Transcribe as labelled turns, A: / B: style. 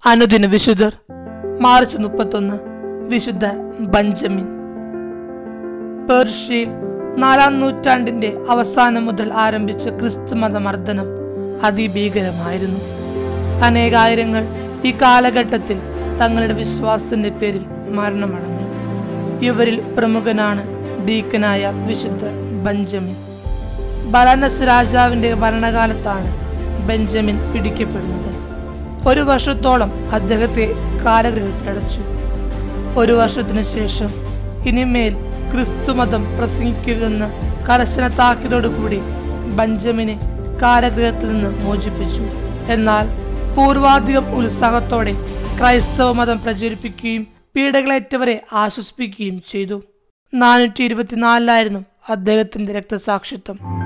A: അനുദിന വിശുദ്ധർ മാർച്ച് മുപ്പത്തൊന്ന് വിശുദ്ധ ബഞ്ചമിൻ പേർഷ്യയിൽ നാലാം നൂറ്റാണ്ടിന്റെ അവസാനം മുതൽ ആരംഭിച്ച ക്രിസ്തുമത മർദ്ദനം അതിഭീകരമായിരുന്നു അനേകായിരങ്ങൾ ഈ കാലഘട്ടത്തിൽ തങ്ങളുടെ വിശ്വാസത്തിന്റെ പേരിൽ മരണമടഞ്ഞു ഇവരിൽ പ്രമുഖനാണ് ഡീക്കനായ വിശുദ്ധ ബഞ്ചമിൻ ബലാനസ് രാജാവിന്റെ ഭരണകാലത്താണ് ബെഞ്ചമിൻ പിടിക്കപ്പെടുന്നത് ഒരു വർഷത്തോളം അദ്ദേഹത്തെ കാലഗൃഹത്തിലടച്ചു ഒരു വർഷത്തിനു ശേഷം ഇനിമേൽ ക്രിസ്തുമതം പ്രസംഗിക്കരുതെന്ന് കർശന താക്കീതോടുകൂടി ബഞ്ചമിനെ കാരാഗൃഹത്തിൽ നിന്ന് മോചിപ്പിച്ചു എന്നാൽ പൂർവാധികം ഉത്സാഹത്തോടെ ക്രൈസ്തവ മതം പ്രചരിപ്പിക്കുകയും പീഡകളേറ്റവരെ ആശ്വസിപ്പിക്കുകയും ചെയ്തു നാനൂറ്റി ഇരുപത്തിനാലിലായിരുന്നു അദ്ദേഹത്തിന്റെ രക്തസാക്ഷിത്വം